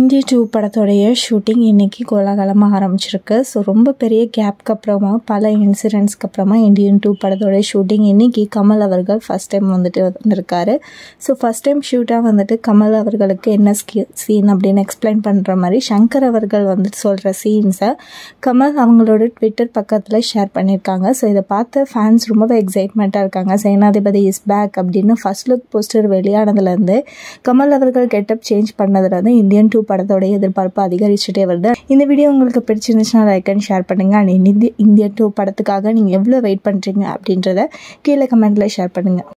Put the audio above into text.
இந்திய டூ படத்தோடைய ஷூட்டிங் இன்றைக்கி கோலாகலமாக ஆரம்பிச்சிருக்கு ஸோ ரொம்ப பெரிய கேப்க்கு அப்புறமா பல இன்சிடென்ட்ஸ்க்கு அப்புறமா இந்தியன் டூ படத்தோடைய ஷூட்டிங் இன்றைக்கி கமல் அவர்கள் ஃபஸ்ட் டைம் வந்துட்டு வந்திருக்காரு ஸோ ஃபஸ்ட் டைம் ஷூட்டாக வந்துட்டு கமல் அவர்களுக்கு என்ன ஸ்கி சீன் அப்படின்னு எக்ஸ்பிளைன் பண்ணுற மாதிரி சங்கர் அவர்கள் வந்துட்டு சொல்கிற சீன்ஸை கமல் அவங்களோட ட்விட்டர் பக்கத்தில் ஷேர் பண்ணியிருக்காங்க ஸோ இதை பார்த்து ஃபேன்ஸ் ரொம்பவே எக்ஸைட்மெண்ட்டாக இருக்காங்க சேனாதிபதி இஸ் பேக் அப்படின்னு ஃபர்ஸ்ட் லுக் போஸ்டர் வெளியானதுலேருந்து கமல் அவர்கள் கெட்டப் சேஞ்ச் பண்ணதுலேருந்து இந்தியன் டூ படத்தோட எதிர்பார்ப்பு அதிகரிச்சுட்டே வருது இந்த வீடியோ உங்களுக்கு பிடிச்சிருந்துச்சுன்னா லைக் அண்ட் ஷேர் பண்ணுங்கள் அண்ட் இந்திய இந்தியன் டூ படத்துக்காக நீங்கள் எவ்வளோ வெயிட் பண்ணுறீங்க அப்படின்றத கீழே கமெண்ட்டில் ஷேர் பண்ணுங்கள்